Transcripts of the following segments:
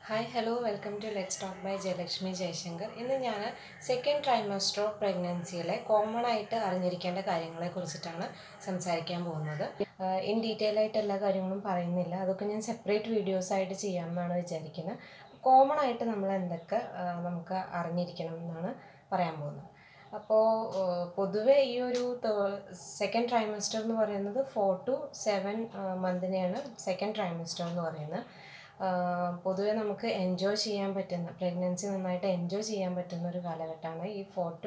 hi hello welcome to let's talk by Jayalakshmi Jayashankar ഇന്ന് ഞാൻ second trimester of പ്രഗ്നൻസിയിലെ common ആയിട്ട് അറിഞ്ഞിരിക്കേണ്ട കാര്യങ്ങളെ കുറിച്ചിട്ടാണ് സംസാരിക്കാൻ പോകുന്നത് ഇൻ ഡീറ്റെയിൽ ആയിട്ട് എല്ലാ കാര്യങ്ങളും പറയുന്നില്ല അതൊക്കെ ഞാൻ സെപ്പറേറ്റ് വീഡിയോസ് ആയിട്ട് ചെയ്യാമെന്നാണ് വിചാരിക്കുന്നത് കോമൺ ആയിട്ട് നമ്മൾ എന്തൊക്കെ ആ, നമുക്ക് അറിഞ്ഞിരിക്കണം എന്നാണ് പറയാൻ പോകുന്നത് അപ്പോൾ പൊതുവെ ഈ ഒരു സെക്കൻഡ് ട്രൈമസ്റ്റർ എന്ന് പറയുന്നത് ഫോർ ടു സെവൻ മന്തിനെയാണ് സെക്കൻഡ് ട്രൈമസ്റ്റർ എന്ന് പറയുന്നത് ആഹ് പൊതുവെ നമുക്ക് എൻജോയ് ചെയ്യാൻ പറ്റുന്ന പ്രഗ്നൻസി നന്നായിട്ട് എൻജോയ് ചെയ്യാൻ പറ്റുന്ന ഒരു കാലഘട്ടമാണ് ഈ ഫോർ ടു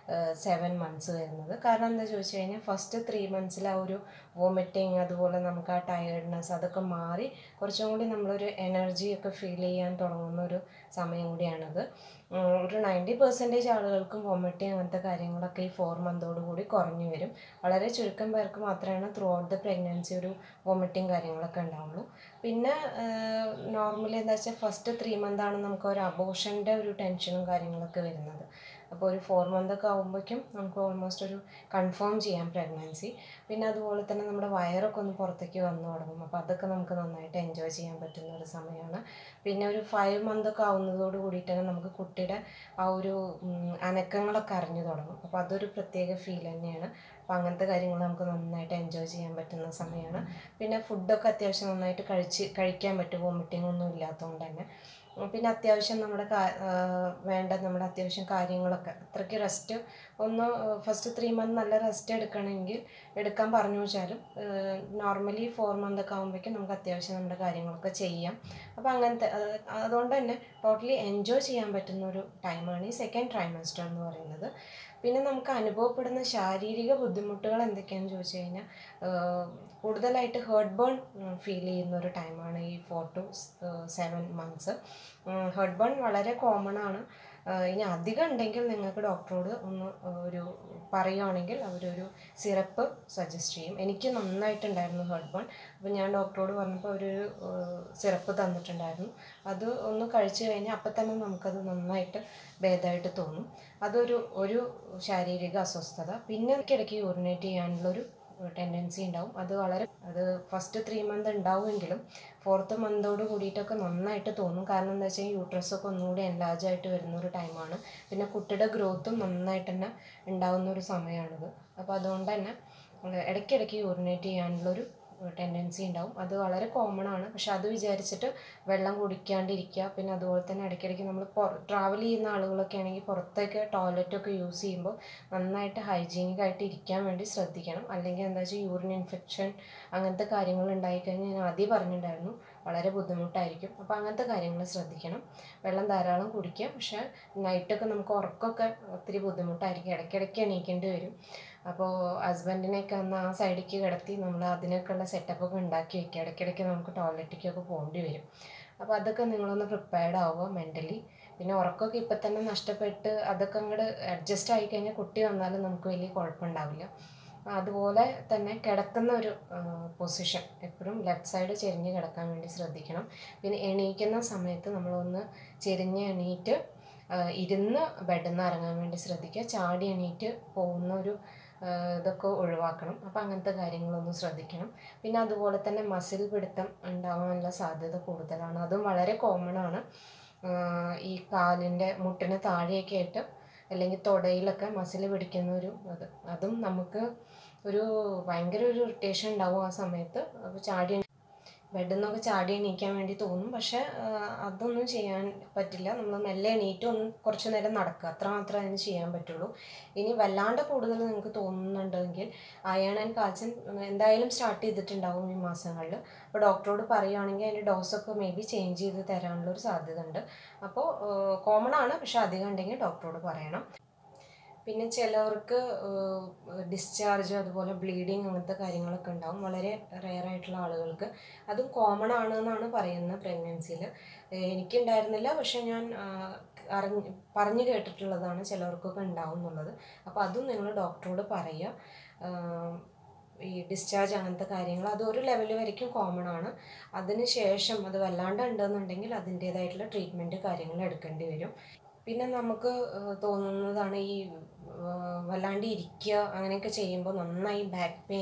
സെവൻ മന്ത്സ് വരുന്നത് കാരണം എന്താ ചോദിച്ചു കഴിഞ്ഞാൽ ഫസ്റ്റ് ത്രീ മന്ത്സിൽ ആ ഒരു വോമിറ്റിങ് അതുപോലെ നമുക്ക് ആ ടയേർഡ്നെസ് അതൊക്കെ മാറി കുറച്ചും കൂടി നമ്മളൊരു എനർജി ഒക്കെ ഫീൽ ചെയ്യാൻ തുടങ്ങുന്ന ഒരു സമയം കൂടിയാണത് ഉം, ഒരു നയൻറ്റി പെർസെൻറ്റേജ് ആളുകൾക്കും വോമിറ്റിങ് അങ്ങനത്തെ കാര്യങ്ങളൊക്കെ ഈ ഫോർ മന്തോട് കൂടി കുറഞ്ഞു വരും വളരെ ചുരുക്കം പേർക്ക് മാത്രമാണ് ത്രൂ ഔട്ട് ദ പ്രഗ്നൻസി ഒരു വോമിറ്റിങ് കാര്യങ്ങളൊക്കെ ഉണ്ടാവുള്ളൂ പിന്നെ നോർമലി എന്താ വെച്ചാൽ ഫസ്റ്റ് ത്രീ മന്താണ് നമുക്ക് ഒരു അബോഷൻ്റെ ഒരു ടെൻഷനും കാര്യങ്ങളൊക്കെ വരുന്നത് അപ്പോൾ ഒരു ഫോർ മന്ത് ഒക്കെ ആകുമ്പോഴേക്കും നമുക്ക് ഓൾമോസ്റ്റ് ഒരു കൺഫേം ചെയ്യാം പ്രഗ്നൻസി പിന്നെ അതുപോലെ തന്നെ നമ്മുടെ വയറൊക്കെ ഒന്ന് പുറത്തേക്ക് വന്നു തുടങ്ങും അപ്പോൾ അതൊക്കെ നമുക്ക് നന്നായിട്ട് എൻജോയ് ചെയ്യാൻ പറ്റുന്ന ഒരു സമയമാണ് പിന്നെ ഒരു ഫൈവ് മന്ത് ഒക്കെ ആവുന്നതോട് കൂടിയിട്ട് തന്നെ നമുക്ക് കുട്ടിയുടെ ആ ഒരു ഉം, അനക്കങ്ങളൊക്കെ അറിഞ്ഞു തുടങ്ങും അപ്പോൾ അതൊരു പ്രത്യേക ഫീൽ തന്നെയാണ് അപ്പോൾ അങ്ങനത്തെ കാര്യങ്ങൾ നമുക്ക് നന്നായിട്ട് എൻജോയ് ചെയ്യാൻ പറ്റുന്ന സമയമാണ് പിന്നെ ഫുഡൊക്കെ അത്യാവശ്യം നന്നായിട്ട് കഴിച്ച് കഴിക്കാൻ പറ്റും വോമിറ്റിംഗ് ഒന്നും ഇല്ലാത്തതുകൊണ്ട് തന്നെ ഉം, പിന്നെ അത്യാവശ്യം നമ്മുടെ കാ- ആ, വേണ്ട നമ്മുടെ അത്യാവശ്യം കാര്യങ്ങളൊക്കെ അത്രയ്ക്ക് റെസ്റ്റ് ഒന്ന് ഫസ്റ്റ് ത്രീ മന്ത് നല്ല റെസ്റ്റ് എടുക്കണമെങ്കിൽ എടുക്കാൻ പറഞ്ഞു വെച്ചാലും നോർമലി ഫോർ മന്ത് ഒക്കെ ആകുമ്പോഴേക്കും നമുക്ക് അത്യാവശ്യം നമ്മുടെ കാര്യങ്ങളൊക്കെ ചെയ്യാം അപ്പോൾ അങ്ങനത്തെ അത് അതുകൊണ്ട് തന്നെ ടോട്ടലി എൻജോയ് ചെയ്യാൻ പറ്റുന്ന ഒരു ടൈമാണ് ഈ സെക്കൻഡ് ട്രൈമസ്റ്റർ എന്ന് പറയുന്നത് പിന്നെ നമുക്ക് അനുഭവപ്പെടുന്ന ശാരീരിക ബുദ്ധിമുട്ടുകൾ എന്തൊക്കെയാണെന്ന് ചോദിച്ചു കഴിഞ്ഞാൽ കൂടുതലായിട്ട് ഹേർട്ട് ബേൺ ഫീൽ ചെയ്യുന്ന ഒരു ടൈമാണ് ഈ four to seven months heartburn വളരെ കോമൺ ആണ് ആഹ് ഇനി അധികം ഉണ്ടെങ്കിൽ നിങ്ങൾക്ക് ഡോക്ടറോട് ഒന്ന് ഒരു പറയുകയാണെങ്കിൽ അവരൊരു സിറപ്പ് സജസ്റ്റ് ചെയ്യും എനിക്ക് നന്നായിട്ടുണ്ടായിരുന്നു ഹേർട്ട് ബേൺ അപ്പോൾ ഞാൻ ഡോക്ടറോട് പറഞ്ഞപ്പോൾ അവരൊരു സിറപ്പ് തന്നിട്ടുണ്ടായിരുന്നു അത് ഒന്ന് കഴിച്ചു കഴിഞ്ഞാൽ അപ്പം തന്നെ നമുക്കത് നന്നായിട്ട് ഭേദമായിട്ട് തോന്നും അതൊരു ഒരു ശാരീരിക അസ്വസ്ഥത പിന്നെ ഇടയ്ക്ക് യൂറിനേറ്റ് ചെയ്യാനുള്ളൊരു ടെൻഡൻസി ഉണ്ടാവും അത് വളരെ അത് ഫസ്റ്റ് ത്രീ മന്ത് ഉണ്ടാവുമെങ്കിലും ഫോർത്ത് മന്തോട് കൂടിയിട്ടൊക്കെ നന്നായിട്ട് തോന്നും കാരണം എന്താ വെച്ചാൽ യൂട്രസ് ഒക്കെ ഒന്നുകൂടി enlarge ആയിട്ട് വരുന്ന ഒരു ടൈമാണ് പിന്നെ കുട്ടിയുടെ ഗ്രോത്തും നന്നായിട്ട് തന്നെ ഉണ്ടാവുന്ന ഒരു സമയമാണിത് അപ്പോൾ അതുകൊണ്ട് തന്നെ ഏഹ് ഇടയ്ക്കിടയ്ക്ക് യൂറിനേറ്റ് ചെയ്യാനുള്ളൊരു ടെൻഡൻസി ഉണ്ടാവും അത് വളരെ കോമൺ ആണ് പക്ഷെ അത് വിചാരിച്ചിട്ട് വെള്ളം കുടിക്കാണ്ടിരിക്കുക പിന്നെ അതുപോലെ തന്നെ ഇടയ്ക്കിടയ്ക്ക് നമ്മൾ ട്രാവൽ ചെയ്യുന്ന ആളുകളൊക്കെ ആണെങ്കിൽ പുറത്തേക്ക് ടോയ്ലറ്റൊക്കെ യൂസ് ചെയ്യുമ്പോൾ നന്നായിട്ട് ഹൈജീനിക് ആയിട്ട് ഇരിക്കാൻ വേണ്ടി ശ്രദ്ധിക്കണം അല്ലെങ്കിൽ എന്താ വെച്ചാൽ യൂറിൻ ഇൻഫെക്ഷൻ അങ്ങനത്തെ കാര്യങ്ങൾ ഉണ്ടായിക്കഴിഞ്ഞാൽ ഞാൻ ആദ്യം പറഞ്ഞിട്ടുണ്ടായിരുന്നു വളരെ ബുദ്ധിമുട്ടായിരിക്കും അപ്പോൾ അങ്ങനത്തെ കാര്യങ്ങൾ ശ്രദ്ധിക്കണം വെള്ളം ധാരാളം കുടിക്കുക പക്ഷേ നൈറ്റൊക്കെ നമുക്ക് ഉറക്കമൊക്കെ ഒത്തിരി ബുദ്ധിമുട്ടായിരിക്കും ഇടയ്ക്കിടയ്ക്ക് എണീക്കേണ്ടി വരും അപ്പോൾ ഹസ്ബൻഡിനെയൊക്കെ അന്ന് ആ സൈഡിലേക്ക് കിടത്തി നമ്മൾ അതിനൊക്കെയുള്ള സെറ്റപ്പൊക്കെ ഉണ്ടാക്കി വെക്കുക ഇടയ്ക്കിടയ്ക്ക് നമുക്ക് ടോയ്ലറ്റിലേക്കൊക്കെ പോകേണ്ടി വരും അപ്പോൾ അതൊക്കെ നിങ്ങളൊന്ന് പ്രിപ്പയർഡ് ആവുക മെൻ്റലി പിന്നെ ഉറക്കമൊക്കെ ഇപ്പം തന്നെ നഷ്ടപ്പെട്ട് അതൊക്കെ അങ്ങോട്ട് അഡ്ജസ്റ്റ് ആയി കഴിഞ്ഞാൽ കുട്ടി വന്നാലും നമുക്ക് വലിയ കുഴപ്പമുണ്ടാവില്ല അതുപോലെ തന്നെ കിടക്കുന്ന ഒരു പൊസിഷൻ എപ്പോഴും ലെഫ്റ്റ് സൈഡ് ചെരിഞ്ഞ് കിടക്കാൻ വേണ്ടി ശ്രദ്ധിക്കണം പിന്നെ എണീക്കുന്ന സമയത്ത് നമ്മളൊന്ന് ചെരിഞ്ഞ് എണീറ്റ് ആ, ഇരുന്ന് ബെഡിൽ നിന്ന് ഇറങ്ങാൻ വേണ്ടി ശ്രദ്ധിക്കുക ചാടി എണീറ്റ് പോകുന്ന ഒരു ആ, ഇതൊക്കെ ഒഴിവാക്കണം അപ്പോൾ അങ്ങനത്തെ കാര്യങ്ങളൊന്നും ശ്രദ്ധിക്കണം പിന്നെ അതുപോലെ തന്നെ മസിൽ പിടുത്തം ഉണ്ടാവാനുള്ള സാധ്യത കൂടുതലാണ് അതും വളരെ കോമൺ ആണ് ആ, ഈ കാലിൻ്റെ മുട്ടിന് താഴെയൊക്കെ ആയിട്ട് അല്ലെങ്കിൽ തുടയിലൊക്കെ മസിൽ പിടിക്കുന്ന ഒരു ഇത് അതും നമുക്ക് ഒരു ഭയങ്കര ഒരു ഇറിറ്റേഷൻ ഉണ്ടാവും ആ സമയത്ത് അപ്പോൾ ചാടി ബെഡിൽ നിന്നൊക്കെ ചാടി എണീക്കാൻ വേണ്ടി തോന്നും പക്ഷെ ആ, അതൊന്നും ചെയ്യാൻ പറ്റില്ല നമ്മൾ മെല്ലെ എണീറ്റ് ഒന്ന് കുറച്ച് നേരം നടക്കുക അത്ര മാത്രമേ അതിന് ചെയ്യാൻ പറ്റുള്ളൂ ഇനി വല്ലാണ്ട് കൂടുതൽ നിങ്ങൾക്ക് തോന്നുന്നുണ്ടെങ്കിൽ അയൺ ആൻഡ് കാൽസ്യം എന്തായാലും സ്റ്റാർട്ട് ചെയ്തിട്ടുണ്ടാവും ഈ മാസങ്ങളിൽ അപ്പോൾ ഡോക്ടറോട് പറയുകയാണെങ്കിൽ അതിൻ്റെ ഡോസൊക്കെ മേ ബി ചേഞ്ച് ചെയ്ത് തരാനുള്ള ഒരു സാധ്യത ഉണ്ട് അപ്പോൾ കോമൺ ആണ് പക്ഷെ അധികം ഉണ്ടെങ്കിൽ ഡോക്ടറോട് പറയണം പിന്നെ ചിലവർക്ക് ഡിസ്ചാർജ് അതുപോലെ ബ്ലീഡിങ് അങ്ങനത്തെ കാര്യങ്ങളൊക്കെ ഉണ്ടാവും വളരെ റെയർ ആയിട്ടുള്ള ആളുകൾക്ക് അതും കോമൺ ആണ് എന്നാണ് പറയുന്നത് പ്രഗ്നൻസിയിൽ എനിക്കുണ്ടായിരുന്നില്ല പക്ഷെ ഞാൻ ആ, അറിഞ്ഞ് പറഞ്ഞു കേട്ടിട്ടുള്ളതാണ് ചിലവർക്കൊക്കെ ഉണ്ടാവും എന്നുള്ളത് അപ്പോൾ അതും നിങ്ങൾ ഡോക്ടറോട് പറയുക ആ, ഈ ഡിസ്ചാർജ് അങ്ങനത്തെ കാര്യങ്ങൾ അത് ഒരു ലെവൽ വരയ്ക്കും കോമൺ ആണ് അതിന് ശേഷം അത് വല്ലാണ്ട് ഉണ്ടെന്നുണ്ടെങ്കിൽ അതിൻ്റേതായിട്ടുള്ള ട്രീറ്റ്മെൻറ്റ് കാര്യങ്ങൾ എടുക്കേണ്ടി വരും പിന്നെ നമുക്ക് ഏഹ്, തോന്നുന്നതാണ് ഈ ഏഹ്, വല്ലാണ്ട് ഇരിക്കുക അങ്ങനെയൊക്കെ ചെയ്യുമ്പോൾ നന്നായി ബാക്ക് പെയിൻ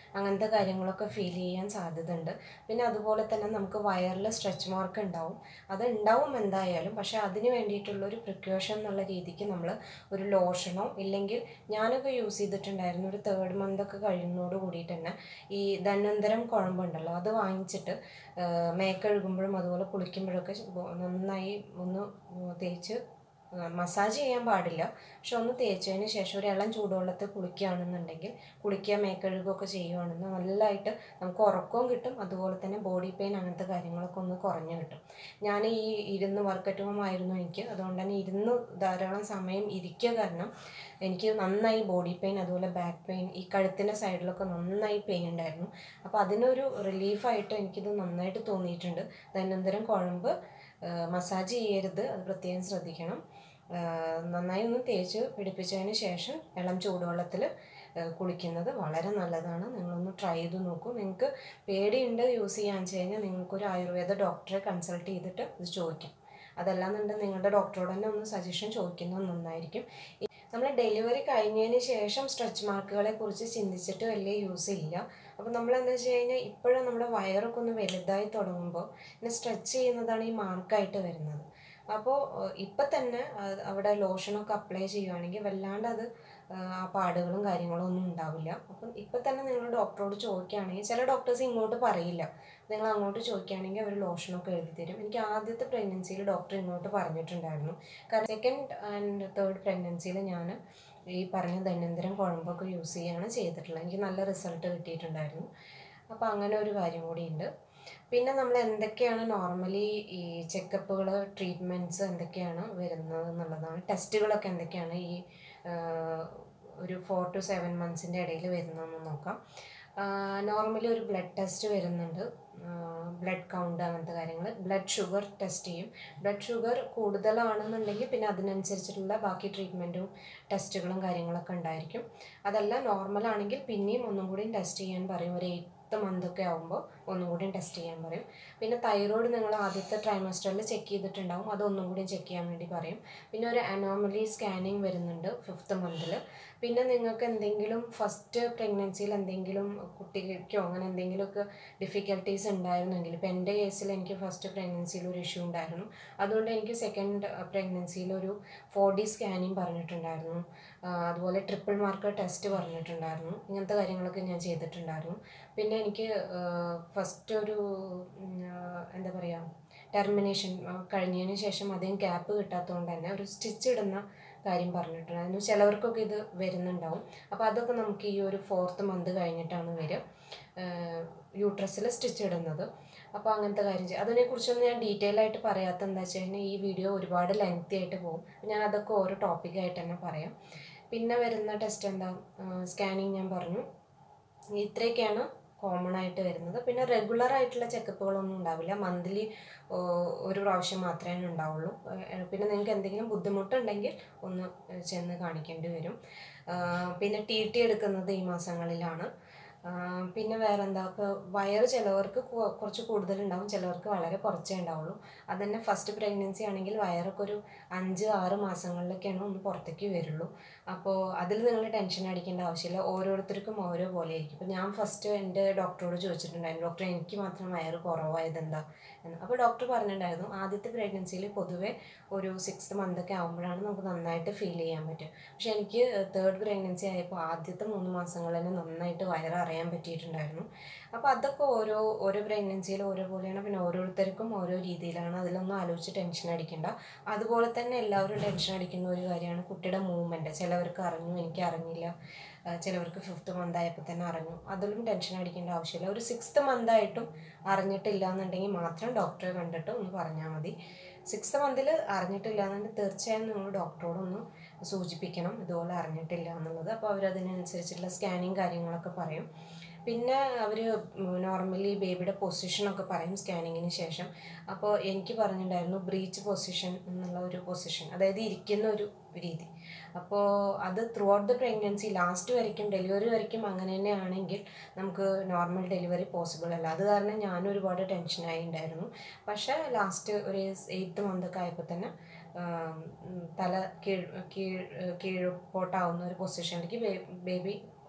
അങ്ങനത്തെ കാര്യങ്ങളൊക്കെ ഫീൽ ചെയ്യാൻ സാധ്യതയുണ്ട് പിന്നെ അതുപോലെ തന്നെ നമുക്ക് വയറിൽ സ്ട്രെച്ച് മാർക്ക് ഉണ്ടാവും അത് ഉണ്ടാവും എന്തായാലും പക്ഷേ അതിന് വേണ്ടിയിട്ടുള്ള ഒരു പ്രിക്കോഷൻ എന്നുള്ള രീതിക്ക് നമ്മൾ ഒരു ലോഷനോ ഇല്ലെങ്കിൽ ഞാനൊക്കെ യൂസ് ചെയ്തിട്ടുണ്ടായിരുന്നു ഒരു തേർഡ് മന്ത് ഒക്കെ കഴിയുന്നതോട് കൂടിയിട്ട് തന്നെ ഈ ധന്വന്തരം കുഴമ്പുണ്ടല്ലോ അത് വാങ്ങിച്ചിട്ട് മേക്കഴുകുമ്പോഴും അതുപോലെ കുളിക്കുമ്പോഴൊക്കെ നന്നായി ഒന്ന് തേച്ച് മസാജ് ചെയ്യാൻ പാടില്ല പക്ഷെ ഒന്ന് തേച്ചതിന് ശേഷം ഒരു ഇളം ചൂടുവെള്ളത്തിൽ കുളിക്കുകയാണെന്നുണ്ടെങ്കിൽ കുളിക്കുക മേക്കഴുകുകയൊക്കെ ചെയ്യുകയാണെന്ന് നല്ലതായിട്ട് നമുക്ക് ഉറക്കവും കിട്ടും അതുപോലെ തന്നെ ബോഡി പെയിൻ അങ്ങനത്തെ കാര്യങ്ങളൊക്കെ ഒന്ന് കുറഞ്ഞു കിട്ടും ഞാൻ ഈ ഇരുന്ന് വർക്കറ്റ് ഹോം ആയിരുന്നു എനിക്ക് അതുകൊണ്ട് തന്നെ ഇരുന്ന് ധാരാളം സമയം ഇരിക്കുക കാരണം എനിക്ക് നന്നായി ബോഡി പെയിൻ അതുപോലെ ബാക്ക് പെയിൻ ഈ കഴുത്തിൻ്റെ സൈഡിലൊക്കെ നന്നായി പെയിൻ ഉണ്ടായിരുന്നു അപ്പോൾ അതിനൊരു റിലീഫായിട്ട് എനിക്കിത് നന്നായിട്ട് തോന്നിയിട്ടുണ്ട് ധന്വന്തരം കുഴമ്പ് മസാജ് ചെയ്യരുത് അത് പ്രത്യേകം ശ്രദ്ധിക്കണം നന്നായി ഒന്ന് തേച്ച് പിടിപ്പിച്ചതിന് ശേഷം ഇളം ചൂടുവെള്ളത്തിൽ കുളിക്കുന്നത് വളരെ നല്ലതാണ് നിങ്ങളൊന്ന് ട്രൈ ചെയ്ത് നോക്കൂ നിങ്ങൾക്ക് പേടിയുണ്ട് യൂസ് ചെയ്യാന്ന് വെച്ച് കഴിഞ്ഞാൽ നിങ്ങൾക്കൊരു ആയുർവേദ ഡോക്ടറെ കൺസൾട്ട് ചെയ്തിട്ട് ഇത് ചോദിക്കാം അതല്ലാന്നുണ്ടെങ്കിൽ നിങ്ങളുടെ ഡോക്ടറോട് തന്നെ ഒന്ന് സജഷൻ ചോദിക്കുന്നത് നന്നായിരിക്കും നമ്മൾ ഡെലിവറി കഴിഞ്ഞതിന് ശേഷം സ്ട്രെച്ച് മാർക്കുകളെ കുറിച്ച് ചിന്തിച്ചിട്ട് വലിയ യൂസ് ഇല്ല അപ്പോൾ നമ്മൾ എന്താ വെച്ച് കഴിഞ്ഞാൽ ഇപ്പോഴും നമ്മുടെ വയറൊക്കെ ഒന്ന് വലുതായി തുടങ്ങുമ്പോൾ പിന്നെ സ്ട്രെച്ച് ചെയ്യുന്നതാണ് ഈ മാർക്കായിട്ട് വരുന്നത് അപ്പോൾ ഇപ്പം തന്നെ അവിടെ ലോഷനൊക്കെ അപ്ലൈ ചെയ്യുവാണെങ്കിൽ വല്ലാണ്ട് അത് ആ പാടുകളും കാര്യങ്ങളും ഒന്നും ഉണ്ടാവില്ല അപ്പം ഇപ്പം തന്നെ നിങ്ങൾ ഡോക്ടറോട് ചോദിക്കുകയാണെങ്കിൽ ചില ഡോക്ടേഴ്സ് ഇങ്ങോട്ട് പറയില്ല നിങ്ങൾ അങ്ങോട്ട് ചോദിക്കുകയാണെങ്കിൽ അവർ ലോഷനൊക്കെ എഴുതി തരും എനിക്ക് ആദ്യത്തെ പ്രഗ്നൻസിയിൽ ഡോക്ടർ ഇങ്ങോട്ട് പറഞ്ഞിട്ടുണ്ടായിരുന്നു കാരണം സെക്കൻഡ് ആൻഡ് തേർഡ് പ്രഗ്നൻസിയിൽ ഞാൻ ഈ പറഞ്ഞ ദൈനംദിനം കുഴമ്പൊക്കെ യൂസ് ചെയ്യുകയാണ് ചെയ്തിട്ടുള്ളത് എനിക്ക് നല്ല റിസൾട്ട് കിട്ടിയിട്ടുണ്ടായിരുന്നു അപ്പോൾ അങ്ങനെ ഒരു കാര്യം കൂടിയുണ്ട് പിന്നെ നമ്മൾ എന്തൊക്കെയാണ് നോർമലി ഈ ചെക്കപ്പുകൾ ട്രീറ്റ്മെൻറ്റ്സ് എന്തൊക്കെയാണ് വരുന്നത് എന്നുള്ളതാണ് ടെസ്റ്റുകളൊക്കെ എന്തൊക്കെയാണ് ഈ ഒരു ഫോർ ടു സെവൻ മന്ത്സിൻ്റെ ഇടയിൽ വരുന്നതെന്ന് നോക്കാം നോർമലി ഒരു ബ്ലഡ് ടെസ്റ്റ് വരുന്നുണ്ട് ബ്ലഡ് കൗണ്ട് അങ്ങനത്തെ കാര്യങ്ങൾ ബ്ലഡ് ഷുഗർ ടെസ്റ്റ് ചെയ്യും ബ്ലഡ് ഷുഗർ കൂടുതലാണെന്നുണ്ടെങ്കിൽ പിന്നെ അതിനനുസരിച്ചിട്ടുള്ള ബാക്കി ട്രീറ്റ്മെൻറ്റും ടെസ്റ്റുകളും കാര്യങ്ങളൊക്കെ ഉണ്ടായിരിക്കും അതല്ല നോർമൽ ആണെങ്കിൽ പിന്നെയും ഒന്നും കൂടി ടെസ്റ്റ് ചെയ്യാൻ പറയും ഒരു എയ്ത്ത് മന്ത് ഒക്കെ ആകുമ്പോൾ ഒന്നും കൂടി ടെസ്റ്റ് ചെയ്യാൻ പറയും പിന്നെ തൈറോയ്ഡ് നിങ്ങൾ ആദ്യത്തെ ട്രൈമസ്റ്ററിൽ ചെക്ക് ചെയ്തിട്ടുണ്ടാവും അതൊന്നും കൂടി ചെക്ക് ചെയ്യാൻ വേണ്ടി പറയും പിന്നെ ഒരു അനോമലി സ്കാനിങ് വരുന്നുണ്ട് ഫിഫ്ത്ത് മന്തിൽ പിന്നെ നിങ്ങൾക്ക് എന്തെങ്കിലും ഫസ്റ്റ് പ്രഗ്നൻസിയിൽ എന്തെങ്കിലും കുട്ടിക്കോ അങ്ങനെ എന്തെങ്കിലുമൊക്കെ ഡിഫിക്കൽട്ടീസ് ഉണ്ടായിരുന്നെങ്കിൽ ഇപ്പോൾ എൻ്റെ കേസിൽ എനിക്ക് ഫസ്റ്റ് പ്രഗ്നൻസിയിൽ ഒരു ഇഷ്യൂ ഉണ്ടായിരുന്നു അതുകൊണ്ട് എനിക്ക് സെക്കൻഡ് പ്രഗ്നൻസിയിൽ ഒരു ഫോർ ഡി സ്കാനിങ് പറഞ്ഞിട്ടുണ്ടായിരുന്നു അതുപോലെ ട്രിപ്പിൾ മാർക്കർ ടെസ്റ്റ് പറഞ്ഞിട്ടുണ്ടായിരുന്നു ഇങ്ങനത്തെ കാര്യങ്ങളൊക്കെ ഞാൻ ചെയ്തിട്ടുണ്ടായിരുന്നു പിന്നെ എനിക്ക് ഫസ്റ്റ് ഒരു എന്താ പറയുക ടെർമിനേഷൻ കഴിഞ്ഞതിന് ശേഷം അധികം ഗ്യാപ്പ് കിട്ടാത്തതുകൊണ്ട് തന്നെ ഒരു സ്റ്റിച്ച് ഇടുന്ന കാര്യം പറഞ്ഞിട്ടുണ്ടായിരുന്നു ചിലവർക്കൊക്കെ ഇത് വരുന്നുണ്ടാവും അപ്പോൾ അതൊക്കെ നമുക്ക് ഈ ഒരു ഫോർത്ത് മന്ത് കഴിഞ്ഞിട്ടാണ് വരിക യൂട്രസിൽ സ്റ്റിച്ച് ഇടുന്നത് അപ്പോൾ അങ്ങനത്തെ കാര്യം ചെയ്യും അതിനെക്കുറിച്ചൊന്നും ഞാൻ ഡീറ്റെയിൽ ആയിട്ട് പറയാത്ത എന്താ വെച്ച് കഴിഞ്ഞാൽ ഈ വീഡിയോ ഒരുപാട് ലെങ്തി ആയിട്ട് പോകും ഞാൻ അതൊക്കെ ഓരോ ടോപ്പിക്കായിട്ട് തന്നെ പറയാം പിന്നെ വരുന്ന ടെസ്റ്റ് എന്താ സ്കാനിങ് ഞാൻ പറഞ്ഞു ഇത്രയൊക്കെയാണ് കോമൺ ആയിട്ട് വരുന്നത് പിന്നെ റെഗുലർ ആയിട്ടുള്ള ചെക്കപ്പുകളൊന്നും ഉണ്ടാവില്ല മന്ത്ലി ഒരു പ്രാവശ്യം മാത്രമേ ഉണ്ടാവുള്ളൂ പിന്നെ നിങ്ങൾക്ക് എന്തെങ്കിലും ബുദ്ധിമുട്ടുണ്ടെങ്കിൽ ഒന്ന് ചെന്ന് കാണിക്കേണ്ടി വരും പിന്നെ ടി ടി എടുക്കുന്നത് ഈ മാസങ്ങളിലാണ് പിന്നെ വേറെ എന്താ വയറ് ചിലവർക്ക് കുറച്ച് കൂടുതലുണ്ടാവും ചിലവർക്ക് വളരെ കുറച്ചേ ഉണ്ടാവുള്ളൂ അതന്നെ ഫസ്റ്റ് പ്രഗ്നൻസി ആണെങ്കിൽ വയറൊക്കെ ഒരു അഞ്ച് ആറ് മാസങ്ങളിലൊക്കെയാണ് ഒന്ന് പുറത്തേക്ക് വരുള്ളൂ അപ്പോൾ അതിൽ നിങ്ങൾ ടെൻഷൻ അടിക്കേണ്ട ആവശ്യമില്ല ഓരോരുത്തർക്കും ഓരോ പോലെ ആയിരിക്കും ഇപ്പോൾ ഞാൻ ഫസ്റ്റ് എൻ്റെ ഡോക്ടറോട് ചോദിച്ചിട്ടുണ്ടായിരുന്നു ഡോക്ടർ എനിക്ക് മാത്രം വയറ് കുറവായത് എന്താ എന്ന് അപ്പോൾ ഡോക്ടർ പറഞ്ഞിട്ടുണ്ടായിരുന്നു ആദ്യത്തെ പ്രഗ്നൻസിയിൽ പൊതുവെ ഒരു സിക്സ് മന്ത് ഒക്കെ ആകുമ്പോഴാണ് നമുക്ക് നന്നായിട്ട് ഫീൽ ചെയ്യാൻ പറ്റും പക്ഷേ എനിക്ക് തേർഡ് പ്രഗ്നൻസി ആയപ്പോൾ ആദ്യത്തെ മൂന്ന് മാസങ്ങൾ തന്നെ നന്നായിട്ട് വയറ് അറിയാൻ പറ്റിയിട്ടുണ്ടായിരുന്നു അപ്പോൾ അതൊക്കെ ഓരോ ഓരോ പ്രഗ്നൻസിയിൽ ഓരോ പോലെയാണ് പിന്നെ ഓരോരുത്തർക്കും ഓരോ രീതിയിലാണ് അതിലൊന്നും ആലോചിച്ച് ടെൻഷൻ അടിക്കേണ്ട അതുപോലെ തന്നെ എല്ലാവരും ടെൻഷൻ അടിക്കുന്ന ഒരു കാര്യമാണ് കുട്ടിയുടെ മൂവ്മെൻറ്റ് ചിലവർക്ക് അറിഞ്ഞു എനിക്ക് അറിഞ്ഞില്ല ചിലവർക്ക് ഫിഫ്ത്ത് മന്ത് ആയപ്പോൾ തന്നെ അറിഞ്ഞു അതിലും ടെൻഷൻ അടിക്കേണ്ട ആവശ്യമില്ല ഒരു സിക്സ്ത് മന്ത് ആയിട്ടും അറിഞ്ഞിട്ടില്ല എന്നുണ്ടെങ്കിൽ മാത്രം ഡോക്ടറെ കണ്ടിട്ട് ഒന്ന് പറഞ്ഞാൽ മതി സിക്സ്ത് മന്തിൽ അറിഞ്ഞിട്ടില്ല എന്നുണ്ടെങ്കിൽ തീർച്ചയായും നിങ്ങൾ ഡോക്ടറോടൊന്ന് സൂചിപ്പിക്കണം ഇതുപോലെ അറിഞ്ഞിട്ടില്ല എന്നുള്ളത് അപ്പോൾ അവരതിനനുസരിച്ചുള്ള സ്കാനിങ് കാര്യങ്ങളൊക്കെ പറയും പിന്നെ അവർ നോർമലി ബേബിയുടെ പൊസിഷനൊക്കെ പറയും സ്കാനിങ്ങിന് ശേഷം അപ്പോൾ എനിക്ക് പറഞ്ഞിട്ടുണ്ടായിരുന്നു ബ്രീച്ച് പൊസിഷൻ എന്നുള്ള ഒരു പൊസിഷൻ അതായത് ഇരിക്കുന്ന ഒരു രീതി അപ്പോൾ അത് throughout the pregnancy last വരയ്ക്കും ഡെലിവറി വരയ്ക്കും അങ്ങനെ തന്നെ ആണെങ്കിൽ നമുക്ക് നോർമൽ ഡെലിവറി പോസിബിൾ അല്ല അത് കാരണം ഞാൻ ഒരുപാട് ടെൻഷനായി ഉണ്ടായിരുന്നു പക്ഷേ ലാസ്റ്റ് ഒരു എയ്ത്ത് മന്തൊക്കെ ആയപ്പോൾ തന്നെ തല കീഴ് കീഴ് കീഴ്പോട്ടാവുന്ന ഒരു പൊസിഷനിലേക്ക് ബേബി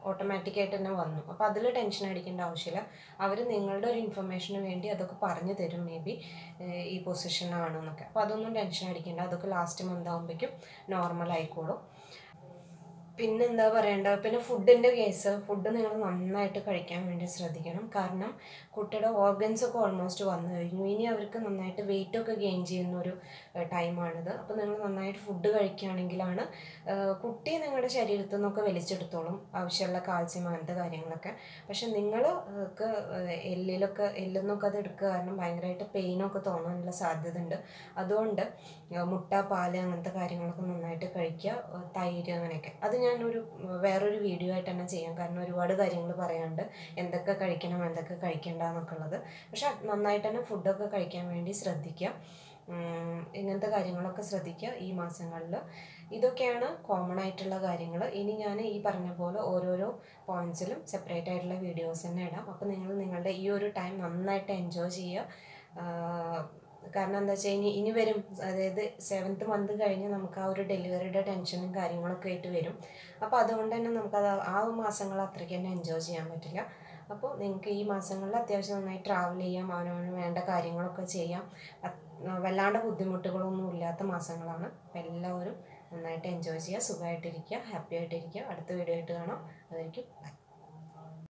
ഓട്ടോമാറ്റിക്കായിട്ട് തന്നെ വന്നു അപ്പോൾ അതിൽ ടെൻഷൻ അടിക്കേണ്ട ആവശ്യമില്ല അവർ നിങ്ങളുടെ ഒരു ഇൻഫർമേഷന് വേണ്ടി അതൊക്കെ പറഞ്ഞു തരും മേ ബി ഈ പൊസിഷനാണെന്നൊക്കെ അപ്പോൾ അതൊന്നും ടെൻഷൻ അടിക്കേണ്ട അതൊക്കെ ലാസ്റ്റ് മന്ത് ആകുമ്പോഴേക്കും നോർമൽ ആയിക്കോളും പിന്നെ എന്താ പറയേണ്ടത് പിന്നെ ഫുഡിൻ്റെ കേസ് ഫുഡ് നിങ്ങൾ നന്നായിട്ട് കഴിക്കാൻ വേണ്ടി ശ്രദ്ധിക്കണം കാരണം കുട്ടിയുടെ ഓർഗൻസ് ഒക്കെ ഓൾമോസ്റ്റ് വന്നു കഴിഞ്ഞു ഇനി അവർക്ക് നന്നായിട്ട് വെയിറ്റ് ഒക്കെ ഗെയിൻ ചെയ്യുന്ന ഒരു ടൈമാണിത് അപ്പോൾ നിങ്ങൾ നന്നായിട്ട് ഫുഡ് കഴിക്കുകയാണെങ്കിലാണ് ഏഹ്, കുട്ടി നിങ്ങളുടെ ശരീരത്തിൽ നിന്നൊക്കെ വലിച്ചെടുത്തോളും ആവശ്യമുള്ള കാൽസ്യം അങ്ങനത്തെ കാര്യങ്ങളൊക്കെ പക്ഷെ നിങ്ങൾ ഒക്കെ എല്ലിലൊക്കെ എല്ലിൽ നിന്നൊക്കെ അത് എടുക്കുക കാരണം ഭയങ്കരമായിട്ട് പെയിനൊക്കെ തോന്നാനുള്ള സാധ്യത ഉണ്ട് അതുകൊണ്ട് ഏഹ്, മുട്ട പാല് അങ്ങനത്തെ കാര്യങ്ങളൊക്കെ നന്നായിട്ട് കഴിക്കുക ഏഹ്, തൈര് അങ്ങനെയൊക്കെ അത് ഞാനൊരു ഏഹ്, വേറൊരു വീഡിയോ ആയിട്ട് തന്നെ ചെയ്യാം കാരണം ഒരുപാട് കാര്യങ്ങൾ പറയാനുണ്ട് എന്തൊക്കെ കഴിക്കണം എന്തൊക്കെ കഴിക്കേണ്ട എന്നൊക്കെ ഉള്ളത് പക്ഷെ നന്നായിട്ട് തന്നെ ഫുഡൊക്കെ കഴിക്കാൻ വേണ്ടി ശ്രദ്ധിക്കുക ഉം, ഇങ്ങനത്തെ കാര്യങ്ങളൊക്കെ ശ്രദ്ധിക്കുക ഈ മാസങ്ങളിൽ ഇതൊക്കെയാണ് കോമൺ ആയിട്ടുള്ള കാര്യങ്ങൾ ഇനി ഞാൻ ഈ പറഞ്ഞ പോലെ ഓരോരോ പോയിന്റ്സിലും സെപ്പറേറ്റ് ആയിട്ടുള്ള വീഡിയോസ് തന്നെ ഇടാം അപ്പോൾ നിങ്ങൾ നിങ്ങളുടെ ഈ ഒരു ടൈം നന്നായിട്ട് എൻജോയ് ചെയ്യുക ആഹ് കാരണം എന്താ വെച്ചാൽ ഇനി ഇനി വരും അതായത് സെവൻത്ത് മന്ത് കഴിഞ്ഞ് നമുക്ക് ആ ഒരു ഡെലിവറിയുടെ ടെൻഷനും കാര്യങ്ങളൊക്കെ ആയിട്ട് വരും അപ്പോൾ അതുകൊണ്ട് തന്നെ നമുക്കത് ആ മാസങ്ങൾ അത്രയ്ക്ക് തന്നെ എൻജോയ് ചെയ്യാൻ പറ്റില്ല അപ്പോൾ നിങ്ങൾക്ക് ഈ മാസങ്ങളിൽ അത്യാവശ്യം നന്നായി ട്രാവൽ ചെയ്യാം അവനവന് വേണ്ട കാര്യങ്ങളൊക്കെ ചെയ്യാം അത് വല്ലാണ്ട് ബുദ്ധിമുട്ടുകളൊന്നും ഇല്ലാത്ത മാസങ്ങളാണ് അപ്പോൾ എല്ലാവരും നന്നായിട്ട് എൻജോയ് ചെയ്യുക സുഖമായിട്ടിരിക്കുക ഹാപ്പി ആയിട്ടിരിക്കുക അടുത്ത വീഡിയോ ആയിട്ട് കാണാം അതായിരിക്കും ബൈ